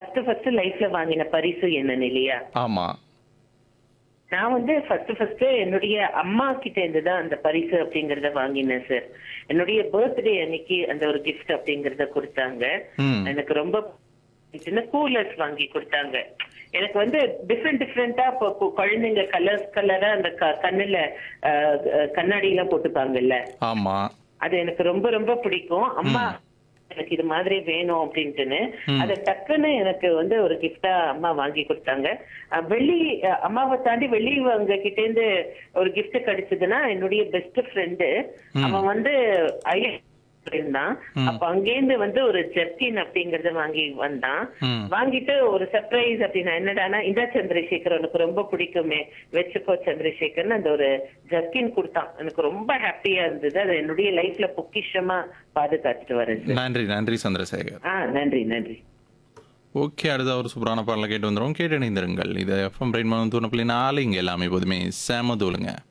first first லைஃப்ல வாங்கின பரிசு என்னன்னு இல்லையா ஆமா நான் வந்து ஃபர்ஸ்ட் ஃபர்ஸ்ட் என்னுடைய அம்மா கிட்ட இருந்து தான் அந்த பரிசு அப்படிங்கறத வாங்கினேன் சார் என்னுடைய பர்த்டே அன்னைக்கு அந்த ஒரு கிஃப்ட் அப்படிங்கறத கொடுத்தாங்க ம் எனக்கு ரொம்ப சின்ன கூலர்ஸ் வாங்கி கொடுத்தாங்க எனக்கு வந்து டிஃப்ரெண்ட் டிஃப்ரெண்டா இப்போ இப்போ குழந்தைங்க கலர்ஸ் கலரா அந்த க- கண்ணுல அஹ், அஹ், கண்ணாடி எல்லாம் போட்டுப்பாங்கல்ல ஆமா அது எனக்கு ரொம்ப ரொம்ப பிடிக்கும் அம்மா எனக்கு இது மாதிரி வேணும் அப்படின்ட்டுன்னு அத டக்குன்னு எனக்கு வந்து ஒரு கிஃப்டா அம்மா வாங்கி கொடுத்தாங்க அஹ் வெள்ளி அஹ் அம்மாவை தாண்டி வெளி அவங்க கிட்ட இருந்து ஒரு gift கிடைச்சதுன்னா என்னுடைய பெஸ்ட் ஃப்ரெண்டு அவன் வந்து ஐ இருந்தான் அப்ப அங்கேருந்து வந்து ஒரு ஜெர்கின் அப்படிங்கறத வாங்கி வந்தான் ம் வாங்கிட்டு ஒரு சர்ப்ரைஸ் அப்படின்னா என்னடானா இந்த சந்திரசேகர் உனக்கு ரொம்ப பிடிக்குமே வச்சுக்கோ சந்திரசேகர்னு அந்த ஒரு ஜர்க்கின் கொடுத்தான் எனக்கு ரொம்ப ஹாப்பியா இருந்தது அது என்னுடைய லைஃப்ல பொக்கிஷமா பாதுகாத்துட்டு வரேன் சார் நன்றி நன்றி சந்திரசேகர் ஆ நன்றி நன்றி ஓகே அடுத்த ஒரு சூப்பரான பாடலை கேட்டு வந்துடும் கேட்டு இணைந்திருங்கள் இது எஃப்எம் பிரெயின் மனம் தூணப்பிள்ளை நாலு இங்கே எல்லாமே எப்போதுமே செம தூளுங்க